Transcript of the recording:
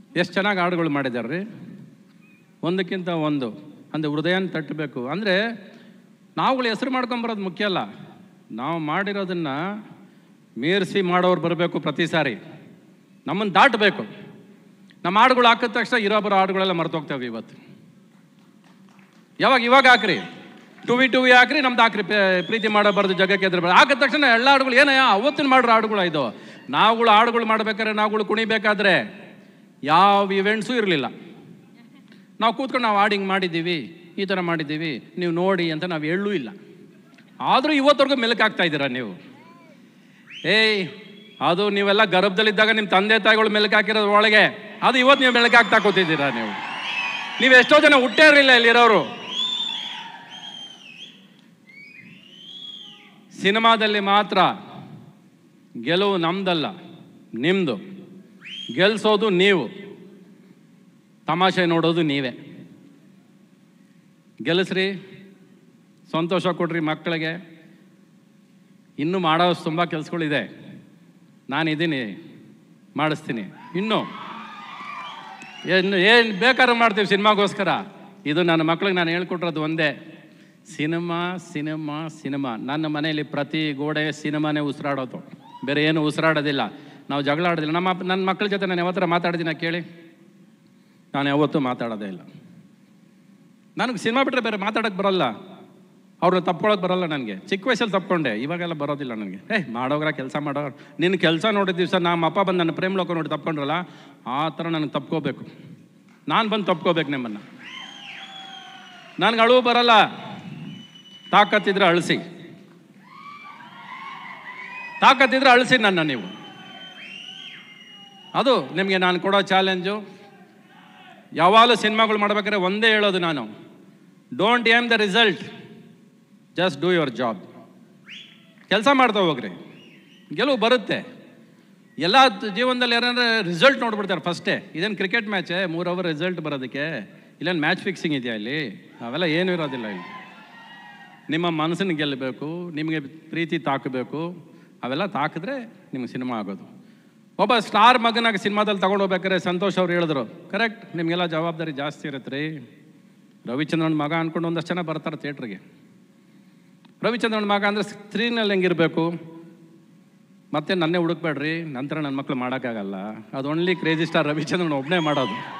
ಎಷ್ಟು ಚೆನ್ನಾಗಿ ಹಾಡುಗಳು ಮಾಡಿದ್ದಾರೆ ರೀ ಒಂದಕ್ಕಿಂತ ಒಂದು ಅಂದರೆ ಹೃದಯನ ತಟ್ಟಬೇಕು ಅಂದರೆ ನಾವುಗಳು ಹೆಸರು ಮಾಡ್ಕೊಂಬರೋದು ಮುಖ್ಯ ಅಲ್ಲ ನಾವು ಮಾಡಿರೋದನ್ನು ಮೀರಿಸಿ ಮಾಡೋರು ಬರಬೇಕು ಪ್ರತಿ ಸಾರಿ ನಮ್ಮನ್ನು ದಾಟಬೇಕು ನಮ್ಮ ಹಾಡುಗಳು ಹಾಕಿದ ತಕ್ಷಣ ಇರೋ ಬರೋ ಹಾಡುಗಳೆಲ್ಲ ಮರ್ತೋಗ್ತೇವೆ ಇವತ್ತು ಯಾವಾಗ ಇವಾಗ ಹಾಕ್ರಿ ಟು ವಿ ಟು ವಿ ಹಾಕ್ರಿ ನಮ್ದು ಹಾಕ್ರಿ ಪೇ- ಪ್ರೀತಿ ಮಾಡಬಾರ್ದು ಜಗಕ್ಕೆ ಎದುರು ಹಾಕಿದ ತಕ್ಷಣ ಎಲ್ಲ ಹಾಡುಗಳು ಏನಯ್ಯ ಅವತ್ತಿನ ಮಾಡ್ರ ಹಾಡುಗಳು ಇದು ನಾವುಗಳು ಹಾಡುಗಳು ಮಾಡ್ಬೇಕಾದ್ರೆ ನಾವುಗಳು ಕುಣಿಬೇಕಾದ್ರೆ ಯಾವ ಇವೆಂಟ್ಸು ಇರಲಿಲ್ಲ ನಾವು ಕೂತ್ಕೊಂಡು ನಾವು ಹಾಡು ಹಿಂಗೆ ಮಾಡಿದ್ದೀವಿ ಈ ಥರ ಮಾಡಿದ್ದೀವಿ ನೀವು ನೋಡಿ ಅಂತ ನಾವು ಹೇಳೂ ಇಲ್ಲ ಆದರೂ ಇವತ್ತವರೆಗೂ ಮೆಲುಕು ಹಾಕ್ತಾ ಇದ್ದೀರಾ ನೀವು ಏಯ್ ಅದು ನೀವೆಲ್ಲ ಗರ್ಭದಲ್ಲಿದ್ದಾಗ ನಿಮ್ಮ ತಂದೆ ತಾಯಿಗಳು ಮೆಲುಕು ಹಾಕಿರೋದು ಒಳಗೆ ಅದು ಇವತ್ತು ನೀವು ಮೆಲುಕು ಹಾಕ್ತಾ ಕೂತಿದ್ದೀರಾ ನೀವು ನೀವು ಎಷ್ಟೋ ಜನ ಹುಟ್ಟೇ ಇರಲಿಲ್ಲ ಇಲ್ಲಿರೋರು ಸಿನಿಮಾದಲ್ಲಿ ಮಾತ್ರ ಗೆಲುವು ನಮ್ದಲ್ಲ ನಿಮ್ಮದು ಗೆಲ್ಸೋದು ನೀವು ತಮಾಷೆ ನೋಡೋದು ನೀವೇ ಗೆಲ್ಲಿಸ್ರಿ ಸಂತೋಷ ಕೊಡ್ರಿ ಮಕ್ಕಳಿಗೆ ಇನ್ನೂ ಮಾಡೋ ತುಂಬ ಕೆಲಸಗಳಿದೆ ನಾನಿದ್ದೀನಿ ಮಾಡಿಸ್ತೀನಿ ಇನ್ನೂ ಏನು ಏನು ಬೇಕಾದ್ರೂ ಮಾಡ್ತೀವಿ ಸಿನಿಮಾಗೋಸ್ಕರ ಇದು ನನ್ನ ಮಕ್ಳಿಗೆ ನಾನು ಹೇಳ್ಕೊಟ್ಟಿರೋದು ಒಂದೇ ಸಿನಿಮಾ ಸಿನಿಮಾ ಸಿನಿಮಾ ನನ್ನ ಮನೆಯಲ್ಲಿ ಪ್ರತಿ ಗೋಡೆ ಸಿನಿಮಾನೇ ಉಸಿರಾಡೋದು ಬೇರೆ ಏನು ಉಸಿರಾಡೋದಿಲ್ಲ ನಾವು ಜಗಳ ಆಡೋದಿಲ್ಲ ನಮ್ಮ ಅಪ್ಪ- ನನ್ನ ಮಕ್ಕಳ ಜೊತೆ ನಾನು ಯಾವತ್ತರ ಮಾತಾಡಿದ್ದೀನ ಕೇಳಿ ನಾನು ಯಾವತ್ತೂ ಮಾತಾಡೋದೇ ಇಲ್ಲ ನನಗೆ ಸಿನಿಮಾ ಬಿಟ್ಟರೆ ಬೇರೆ ಮಾತಾಡೋಕ್ಕೆ ಬರಲ್ಲ ಅವ್ರನ್ನ ತಪ್ಕೊಳಕ್ಕೆ ಬರಲ್ಲ ನನಗೆ ಚಿಕ್ಕ ವಯಸ್ಸಲ್ಲಿ ತಪ್ಕೊಂಡೆ ಇವಾಗೆಲ್ಲ ಬರೋದಿಲ್ಲ ನನಗೆ ಏ ಮಾಡೋಗ್ರ ಕೆಲಸ ಮಾಡೋ ನಿನ್ನ ಕೆಲಸ ನೋಡಿದ ದಿವಸ ನಮ್ಮ ಅಪ್ಪ ಬಂದು ನನ್ನ ಪ್ರೇಮ ಲೋಕ ನೋಡಿ ತಪ್ಕೊಂಡ್ರಲ್ಲ ಆ ಥರ ನನಗೆ ತಪ್ಕೋಬೇಕು ನಾನು ಬಂದು ತಪ್ಕೋಬೇಕು ನಿಮ್ಮನ್ನು ನನಗೆ ಅಳುವು ಬರಲ್ಲ ತಾಕತ್ತಿದ್ರೆ ಅಳಿಸಿ ತಾಕತ್ತಿದ್ರೆ ಅಳಿಸಿ ನನ್ನ ನೀವು ಅದು ನಿಮಗೆ ನಾನು ಕೊಡೋ ಚಾಲೆಂಜು ಯಾವಾಗಲೂ ಸಿನಿಮಾಗಳು ಮಾಡ್ಬೇಕಾದ್ರೆ ಒಂದೇ ಹೇಳೋದು ನಾನು don't aim the result just do your job ಕೆಲಸ ಮಾಡ್ತಾ ಹೋಗ್ರಿ ಗೆಲುವು ಬರುತ್ತೆ ಎಲ್ಲ ತ- ಜೀವನದಲ್ಲಿ ಏನಾದ್ರೆ ರಿಸಲ್ಟ್ ನೋಡ್ಬಿಡ್ತಾರೆ ಫಸ್ಟೇ ಇದೇನು ಕ್ರಿಕೆಟ್ ಮ್ಯಾಚೇ ಮೂರು ಅವರ್ ರಿಸಲ್ಟ್ ಬರೋದಕ್ಕೆ ಇಲ್ಲೇನು ಮ್ಯಾಚ್ ಫಿಕ್ಸಿಂಗ್ ಇದೆಯಾ ಇಲ್ಲಿ ಅವೆಲ್ಲ ಏನೂ ಇರೋದಿಲ್ಲ ಇಲ್ಲಿ ನಿಮ್ಮ ಮನಸ್ಸನ್ನು ಗೆಲ್ಲಬೇಕು ನಿಮಗೆ ಪ್ರೀತಿ ತಾಕಬೇಕು ಅವೆಲ್ಲ ತಾಕಿದ್ರೆ ನಿಮ್ಗೆ ಸಿನಿಮಾ ಆಗೋದು ಒಬ್ಬ ಸ್ಟಾರ್ ಮಗನಾಗ ಸಿನಿಮಾದಲ್ಲಿ ತಗೊಂಡು ಹೋಗ್ಬೇಕಾದ್ರೆ ಸಂತೋಷ್ ಅವ್ರು ಹೇಳಿದ್ರು ಕರೆಕ್ಟ್ ನಿಮಗೆಲ್ಲ ಜವಾಬ್ದಾರಿ ಜಾಸ್ತಿ ಇರುತ್ತೆ ರೀ ರವಿಚಂದ್ರನ್ ಮಗ ಅಂದ್ಕೊಂಡು ಒಂದಷ್ಟು ಜನ ಬರ್ತಾರೆ ಥಿಯೇಟ್ರಿಗೆ ರವಿಚಂದ್ರನ್ ಮಗ ಅಂದರೆ ಸ್ಕ್ರೀನಲ್ಲಿ ಹೆಂಗಿರಬೇಕು ಮತ್ತೆ ನನ್ನೇ ಹುಡುಕ್ಬೇಡ್ರಿ ನಂತರ ನನ್ನ ಮಕ್ಳು ಮಾಡೋಕ್ಕಾಗಲ್ಲ ಅದು ಓನ್ಲಿ ಕ್ರೇಜಿ ಸ್ಟಾರ್ ರವಿಚಂದ್ರನ್ ಒಬ್ಬನೇ ಮಾಡೋದು